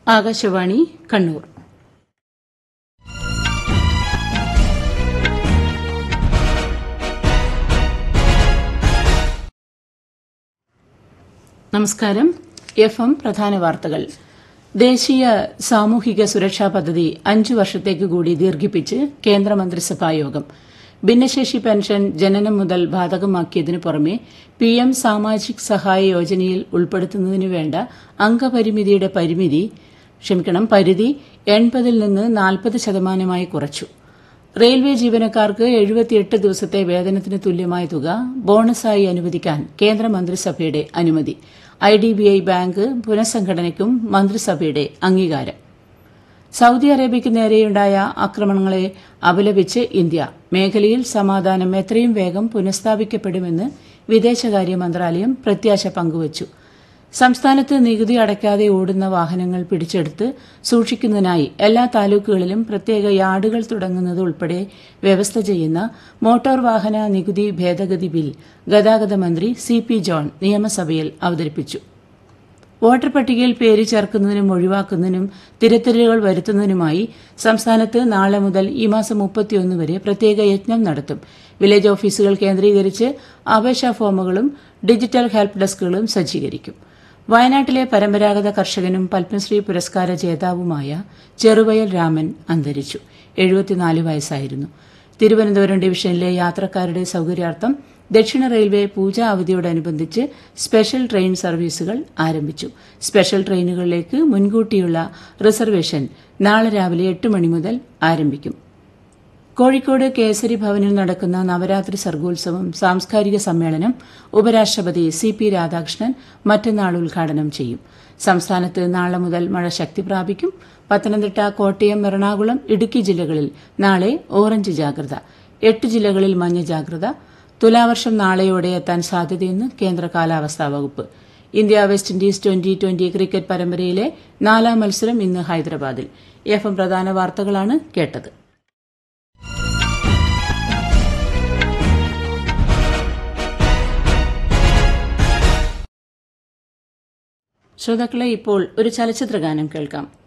ആകാശവാണി കണ്ണൂർ നമസ്കാരം F M പ്രധാന വാർത്തകൾ ദേശീയ സാമൂഹിക സുരക്ഷാ പദ്ധതി അഞ്ചു വർഷത്തേക്ക് കൂടി ദീർഘിപ്പിച്ച് കേന്ദ്രമന്ത്രിസഭാ യോഗം ഭിന്നശേഷി പെൻഷൻ ജനനം മുതൽ ബാധകമാക്കിയതിനു പുറമെ പിഎം സാമാജിക് സഹായ യോജനയിൽ ഉൾപ്പെടുത്തുന്നതിനു വേണ്ട അംഗപരിമിതിയുടെ പരിമിതി ക്ഷമിക്കണം പരിധി എൺപതിൽ നിന്ന് നാൽപ്പത് ശതമാനമായി കുറച്ചു റെയിൽവേ ജീവനക്കാർക്ക് എഴുപത്തിയെട്ട് ദിവസത്തെ വേതനത്തിന് തുല്യമായ തുക ബോണസായി അനുവദിക്കാൻ കേന്ദ്രമന്ത്രിസഭയുടെ അനുമതി ഐഡിബിഐ ബാങ്ക് പുനഃസംഘടനയ്ക്കും മന്ത്രിസഭയുടെ അംഗീകാരം സൌദി അറേബ്യയ്ക്ക് നേരെയുണ്ടായ ആക്രമണങ്ങളെ അപലപിച്ച് ഇന്ത്യ മേഖലയിൽ സമാധാനം എത്രയും വേഗം പുനഃസ്ഥാപിക്കപ്പെടുമെന്ന് വിദേശകാര്യ മന്ത്രാലയം പ്രത്യാശ പങ്കുവച്ചു സംസ്ഥാനത്ത് നികുതി അടയ്ക്കാതെ ഓടുന്ന വാഹനങ്ങൾ പിടിച്ചെടുത്ത് സൂക്ഷിക്കുന്നതിനായി എല്ലാ താലൂക്കുകളിലും പ്രത്യേക യാർഡുകൾ തുടങ്ങുന്നത് ഉൾപ്പെടെ വ്യവസ്ഥ ചെയ്യുന്ന മോട്ടോർ വാഹന നികുതി ഭേദഗതി ബിൽ ഗതാഗത മന്ത്രി സി പി ജോൺ നിയമസഭയിൽ അവതരിപ്പിച്ചു വോട്ടർ പട്ടികയിൽ പേര് ചേർക്കുന്നതിനും ഒഴിവാക്കുന്നതിനും തിരുത്തലുകൾ വരുത്തുന്നതിനുമായി സംസ്ഥാനത്ത് നാളെ മുതൽ ഈ മാസം മുപ്പത്തിയൊന്ന് വരെ പ്രത്യേക യജ്ഞം നടത്തും വില്ലേജ് ഓഫീസുകൾ കേന്ദ്രീകരിച്ച് അപേക്ഷാ ഫോമുകളും ഡിജിറ്റൽ ഹെൽപ്പ് ഡെസ്കുകളും സജ്ജീകരിക്കും വയനാട്ടിലെ പരമ്പരാഗത കർഷകനും പത്മശ്രീ പുരസ്കാര ജേതാവുമായ ചെറുവയൽ രാമൻ അന്തരിച്ചു എഴുപത്തിനാല് വയസ്സായിരുന്നു തിരുവനന്തപുരം ഡിവിഷനിലെ യാത്രക്കാരുടെ സൌകര്യാർത്ഥം ദക്ഷിണ റെയിൽവേ പൂജാ അവധിയോടനുബന്ധിച്ച് സ്പെഷ്യൽ ട്രെയിൻ സർവീസുകൾ ആരംഭിച്ചു സ്പെഷ്യൽ ട്രെയിനുകളിലേക്ക് മുൻകൂട്ടിയുള്ള റിസർവേഷൻ നാളെ രാവിലെ എട്ട് മണി മുതൽ ആരംഭിക്കും കോഴിക്കോട് കേസരി ഭവനിൽ നടക്കുന്ന നവരാത്രി സർഗോത്സവം സാംസ്കാരിക സമ്മേളനം ഉപരാഷ്ട്രപതി സി പി രാധാകൃഷ്ണൻ മറ്റന്നാൾ ഉദ്ഘാടനം ചെയ്യും സംസ്ഥാനത്ത് നാളെ മുതൽ മഴ ശക്തി പ്രാപിക്കും പത്തനംതിട്ട കോട്ടയം എറണാകുളം ഇടുക്കി ജില്ലകളിൽ നാളെ ഓറഞ്ച് ജാഗ്രത എട്ട് ജില്ലകളിൽ മഞ്ഞ ജാഗ്രത തുലാവർഷം നാളെയോടെ എത്താൻ സാധ്യതയെന്ന് കേന്ദ്ര കാലാവസ്ഥാ വകുപ്പ് India West Indies twenty twenty cricket പരമ്പരയിലെ നാലാം മത്സരം ഇന്ന് ഹൈദരാബാദിൽ എഫ് എം പ്രധാന വാർത്തകളാണ് കേട്ടത് ശ്രോതാക്കളെ ഇപ്പോൾ ഒരു ചലച്ചിത്ര ഗാനം കേൾക്കാം